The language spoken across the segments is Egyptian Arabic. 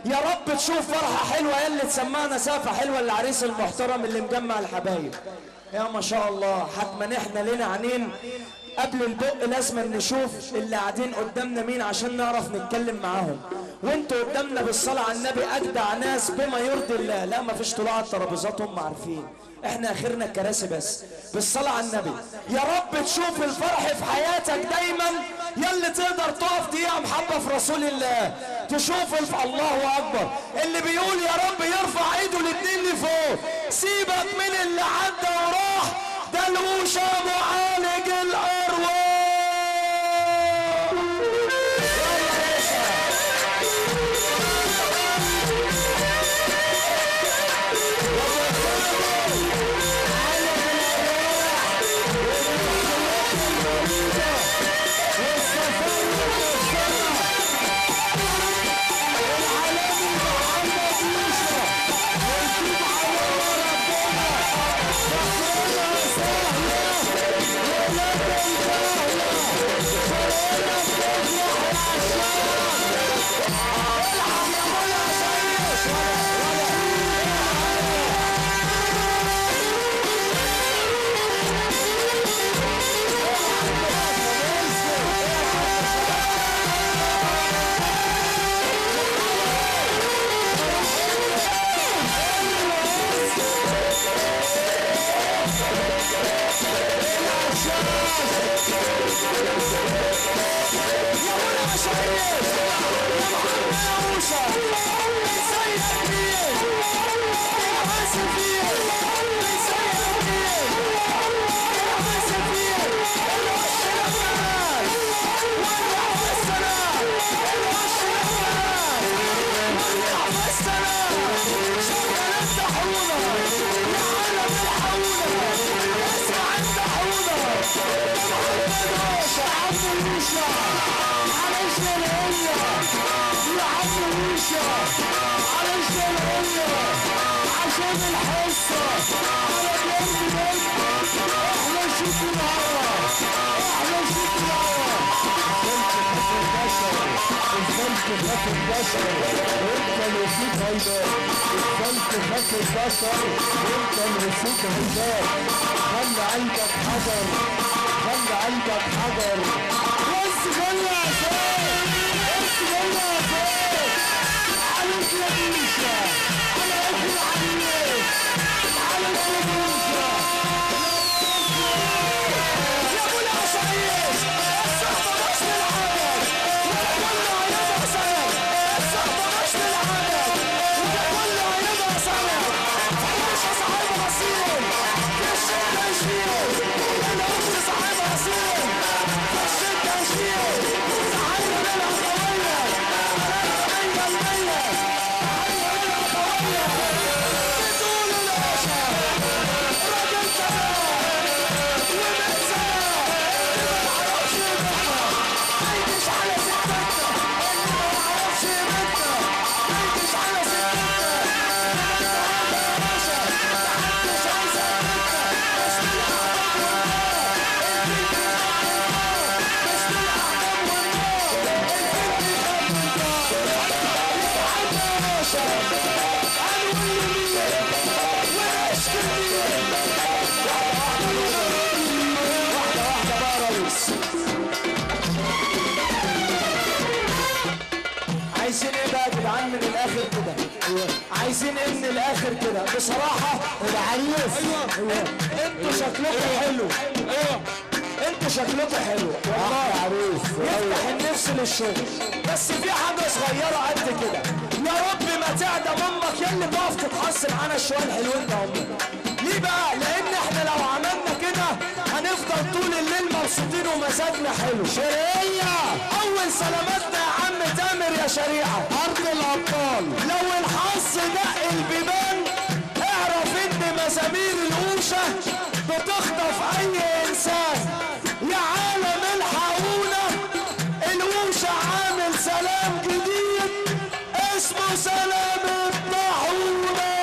يا رب تشوف فرحة حلوة يا اللي تسمعنا سافة حلوة العريس المحترم اللي مجمع الحبايب يا ما شاء الله حتما احنا لنا عينين قبل البق لازم نشوف اللي قاعدين قدامنا مين عشان نعرف نتكلم معاهم وانتوا قدامنا بالصلاة على النبي اجدع ناس بما يرضي الله لا ما فيش طلوع على الترابيزات هم عارفين احنا اخرنا الكراسي بس بالصلاة على النبي يا رب تشوف الفرح في حياتك دايما يا اللي تقدر تقف دقيقة محبة في رسول الله تشوف الف... الله اكبر اللي بيقول يا رب يرفع ايده الاتنين لفوق سيبك من اللي عدى وراح ده الوشة معالج الارواح عايزين ايه بقى يا جدعان من الاخر كده عايزين ايه من الاخر كده بصراحه العريس ايوه انتوا شكلكم حلو ايوه انتوا شكلكم حلو والله يا عريس يفتح النفس للشغل بس في حاجه صغيره قد كده يا رب ما تعدم امك يا اللي تقف تتحصل معانا شويه الحلوين ده امك ليه بقى لان احنا لو عملنا كده هنفضل طول الليل مبسوطين ومزاجنا حلو شرقية اول سلاماتنا يا عم تامر يا شريعة ارض الابطال لو الحظ دق البيبان اعرف ان مزامير القوشة بتخطف اي انسان يا عالم الحقونا القوشة عامل سلام جديد اسمه سلام الطاحونة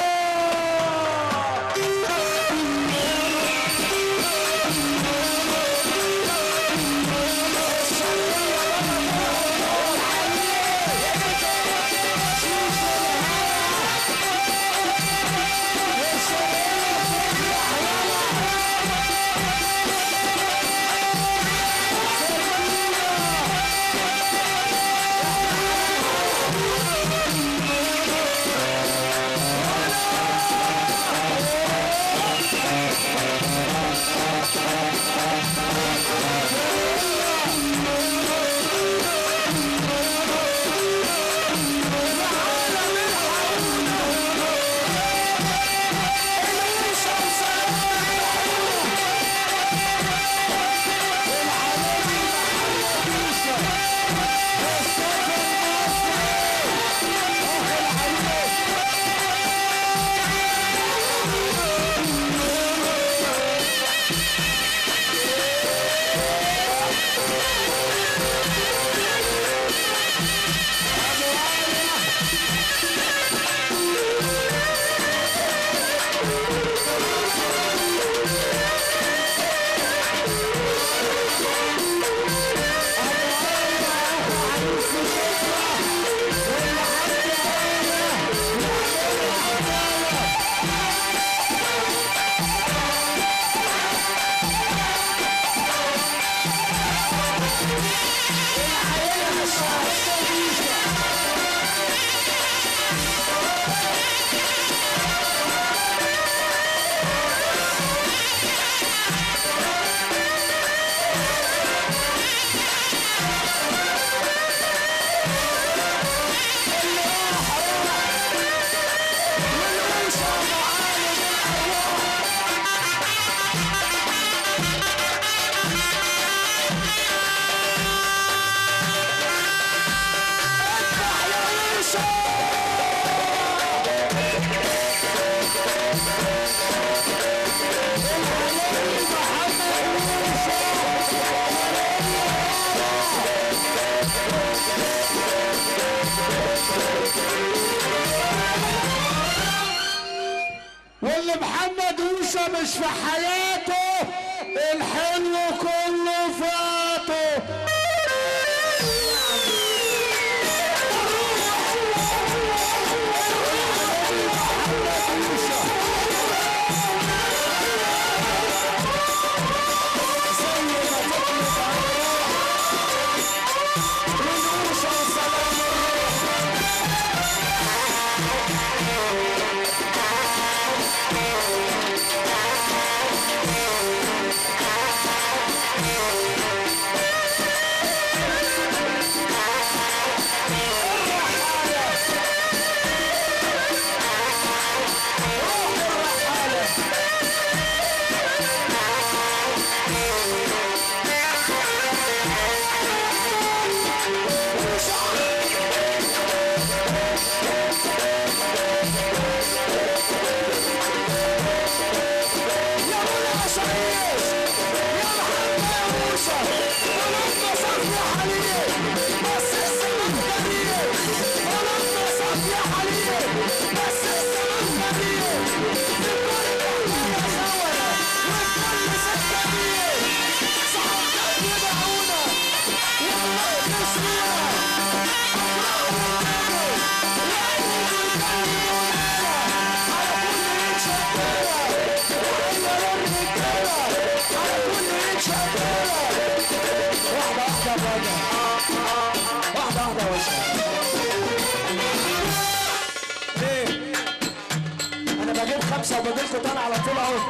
موسى مش في حياته الحلو كله فاته زي ما تطلب ونوشة وسلام الروح يا مولا عشايش يا محمد يا موسى ولما صف يا حليل بس السماء كبير ولما صف يا حليل بس السماء كبير بكل يا خونه وبكل سكبير صحابك يدعونا والله يسمعنا واحدة واحدة بقى واحدة واحدة وشها ليه؟ أنا بجيب خمسة وبجيلكوا تاني على طول أهو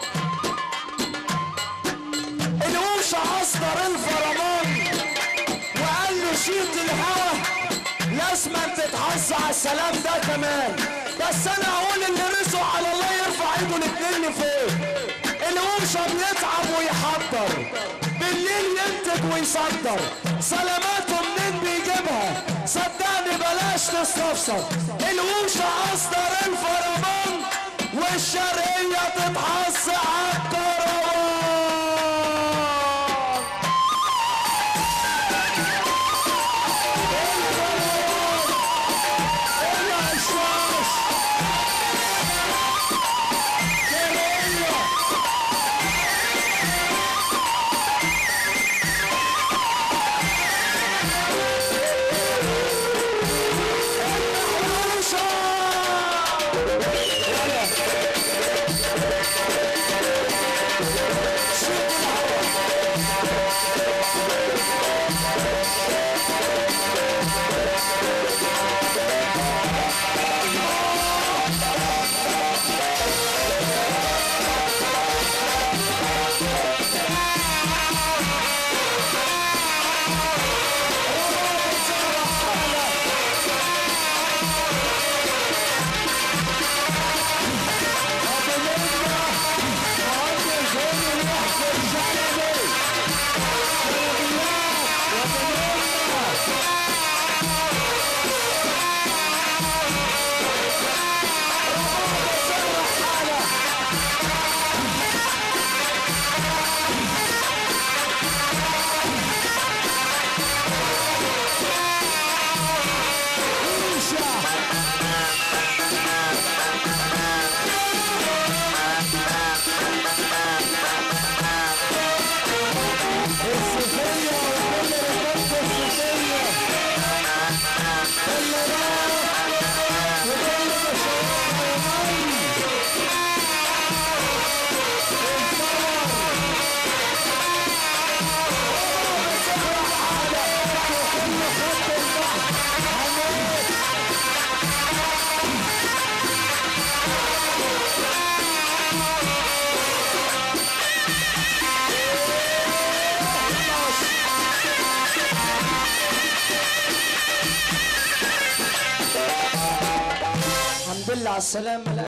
الوشة أصدر الفرمان وقال له شيط الهوا لازم تتحظ على السلام ده كمان بس انا هقول اللي رزقه على الله يرفع ايده الاتنين لفوق الوشة بيتعب ويحضر بالليل ينتج ويصدر سلاماته منين بيجيبها صدقني بلاش تستفسر الوشة اصدر الفرمان والشرقية تتحص على الكروان العشاش جرية الحمد لله على السلامة